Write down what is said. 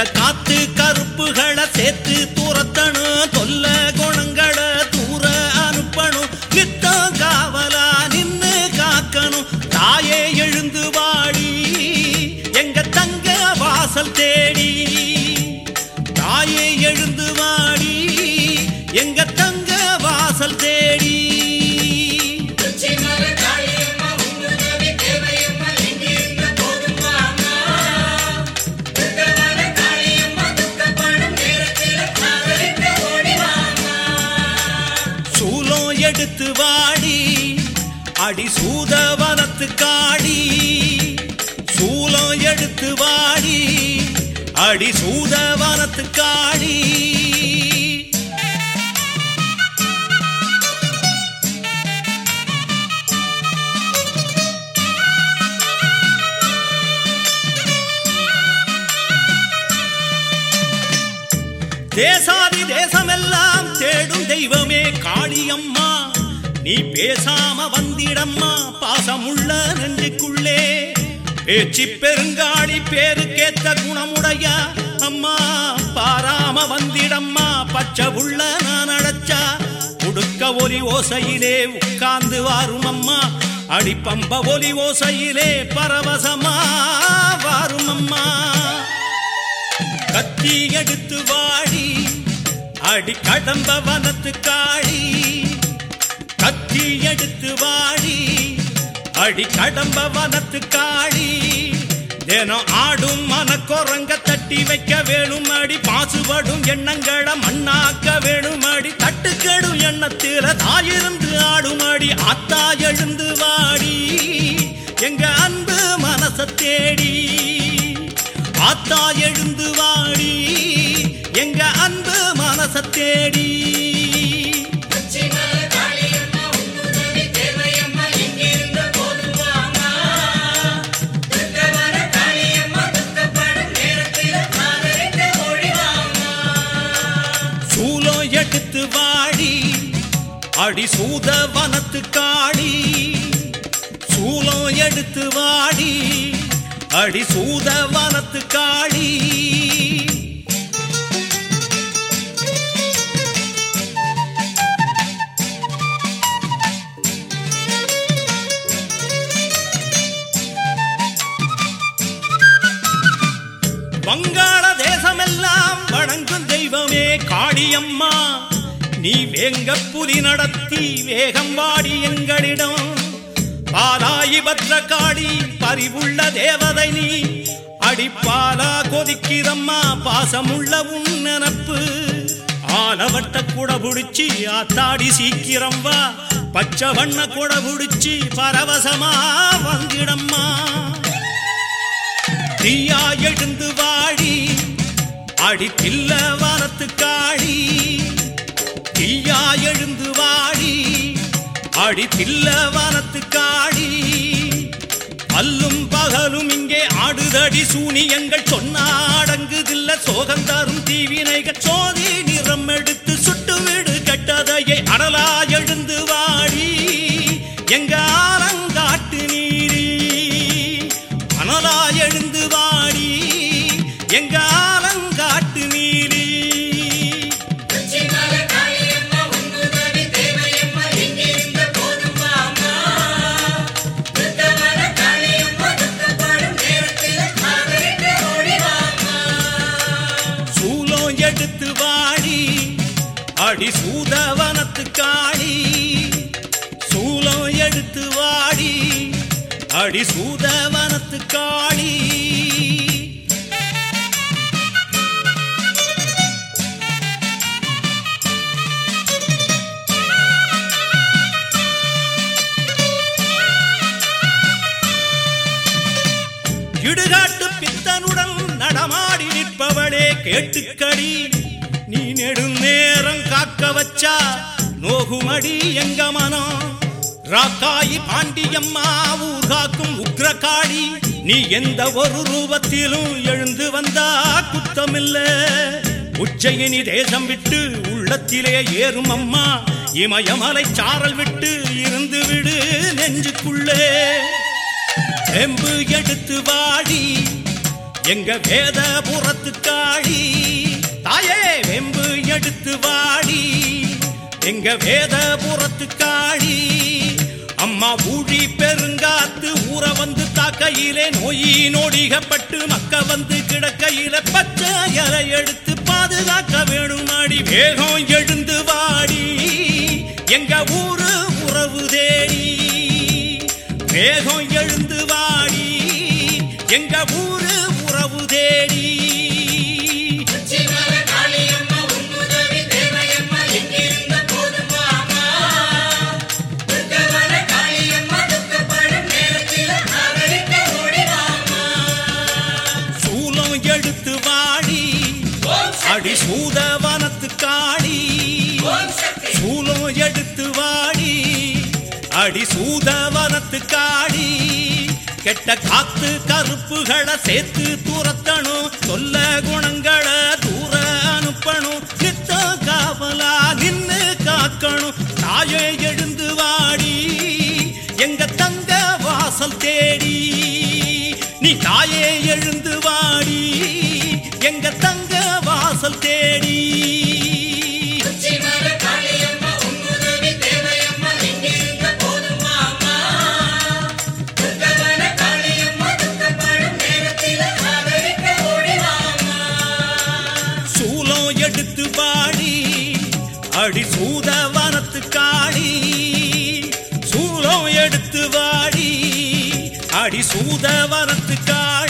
காத்து கருப்புகளை சேர்த்து தூரத்தணும் தொல்ல குணங்களை தூர அனுப்பணும் நித்தம் காவலா நின்னு காக்கணும் தாயே எழுந்து வாடி எங்க தங்க வாசல் தேடி தாயே எழுந்து வாடி எங்க தங்க வாசல் தேடி உச்சிமலை காளியம்மா உன்னுதவி தேவையம்மா எங்கிருந்த போதும் வாமா துர்கவன காளியம்மா துக்கப்படும் நேரத்தில் ஆதரிக்க ஓடி வாமா சூலம் எடுத்து வாடி அடி சூதவனத்து காடி சூலம் எடுத்து வாடி அடி சூதவனத்து காடி தேசாதி தேசமெல்லாம் தேடும் தெய்வமே காளியம்மா நீ பேசாம வந்திடம்மா பாசமுள்ள நெஞ்சுக்குள்ளே பேச்சு பெருங்காளி பேருக்கேத்த குணமுடைய அம்மா பாராம வந்திடம்மா பச்சை உள்ள நான் அடைச்சா உடுக்க ஒலி ஓசையிலே உட்கார்ந்து வாரும் அம்மா அடிப்பம்ப ஒலி ஓசையிலே பரவசமா வாரும் அம்மா கத்தி எடுத்து வாடி அடி கடம்ப வனத்து காடி கத்தி எடுத்து வாடி அடி கடம்ப வனத்து காடி தினம் ஆடும் மனக்குரங்க தட்டி வைக்க வேணும் அடி பாசுபடும் எண்ணங்களை மண்ணாக்க வேணும் அடி தட்டுக்கெடும் எண்ணத்தில தாயிருந்து ஆடும் அடி ஆத்தா எழுந்து வாடி எங்க அன்பு மனச தேடி ஆத்தா எழுந்து வாடி எங்க அன்பு மனச தேடி உச்சிமலை காளியம்மா உன்னுதவி தேவையம்மா எங்கிருந்த போதும் வாமா துர்கவன காளியம்மா துக்கப்படும் நேரத்தில் ஆதரிக்க ஓடி வாமா சூலம் எடுத்து வாடி அடி சூத வனத்து காடி சூலம் எடுத்து வாடி அடி சூத வனத்து காடி வங்காள தேசமெல்லாம் வணங்கும் தெய்வமே காளியம்மா நீ வேங்க புலி நடத்தி வேகம் வாடி எங்களிடம் பாலாயி பத்ர காளி பரிவுள்ள தேவதை நீ அடிப்பாலா கொதிக்கிறம்மா பாசமுள்ள உன் நினப்பு ஆலவட்ட கூட புடிச்சி ஆத்தாடி சீக்கிரம் வா பச்சை வண்ண கூட புடிச்சி பரவசமா வந்திடம்மா தீயா எழுந்து வாடி அடி தில்ல வாரத்து காடி தீயா எழுந்து வாடி அடி தில்ல வாரத்து காடி அல்லும் பகலும் இங்கே ஆடுதடி சூனியங்கள் சொன்னாடங்குதில்ல சோகந்தாரும் தீவினைகள் சோதி நிறம் எடுத்து சுட்டு விடு கெட்டதையை அடலா எழுந்து வாடி எங்க ஆலங்காட்டு நீரி அனலா எழுந்து வாடி எங்க ஆலங்காட்டு நீரி உச்சிமலை காளியம்மா உன்னுதவி தேவையம்மா எங்கிருந்த போதும் வாமா துர்கவன காளியம்மா துக்கப்படும் நேரத்தில் ஆதரிக்க ஓடி வாமா சூலம் எடுத்து வாடி அடி சூதவனத்து காடி சூலம் எடுத்து வாடி அடி சூதவனத்து காடி இடுகாட்டு பித்தனுடன் நடமாடி நிற்பவளே கேட்டுக்கடி நீ நெடுநேரம் காக்க வச்சா நோகுமடி எங்க மனம் ராக்காயி பாண்டியம்மா ஊர் காக்கும் உக்ரகாளி நீ எந்த ஒரு ரூபத்திலும் எழுந்து வந்தா குத்தமில்ல உச்சயினி தேசம் விட்டு உள்ளத்திலே ஏறும் அம்மா இமயமலை சாரல் விட்டு இருந்து விடு நெஞ்சுக்குள்ளே எம்பு எடுத்து வாடி எங்க வேதபுரத்து காளி தாயே வெம்பு எடுத்து வாடி எங்க வேதபுரத்து காளி அம்மா ஊழி பெருங்காத்து ஊற வந்து தாக்கையிலே நோயி நொடிகப்பட்டு மக்க வந்து கிடக்கையில பச்சை இலை எடுத்து பாதுகாக்க வேணும் அடி வேகம் எழுந்து வாடி எங்க ஊரு உறவு தேடி வேகம் எழுந்து வாடி எங்க ஊரு உறவு தேடி உச்சிமல காளியம்மா உன்னுதவி தேவையம்மா எங்கிருந்த போதும் வாமா துர்க்கவன காளியம்மா துக்கப்படும் நேரத்தில் ஆதரிக்க ஓடி வாமா சூலம் எடுத்து வாடி ஓம் அடி சூதவனத்து காடி ஓம் சக்தி சூலம் எடுத்து வாடி அடி சூதவனத்து காடி கெட்ட காத்து கருப்புகளை சேர்த்து துரத்தணும் சொல்ல குணங்களை தூர அனுப்பணும் நித்த காவலா நின்னு காக்கணும் தாயே எழுந்து வாடி எங்க தங்க வாசல் தேடி நீ தாயே எழுந்து வாடி எங்க தங்க வாசல் தேடி உச்சிமல காளியம்மா உன்னுதவி தேவையம்மா எங்கிருந்த போதும் வாமா துர்க்கவன காளியம்மா துக்கப்படும் நேரத்தில் ஆதரிக்க ஓடி வாமா சூலம் எடுத்து வாடி அடி சூதவனத்து காடி சூலம் எடுத்து வாடி அடி சூதவனத்து காடி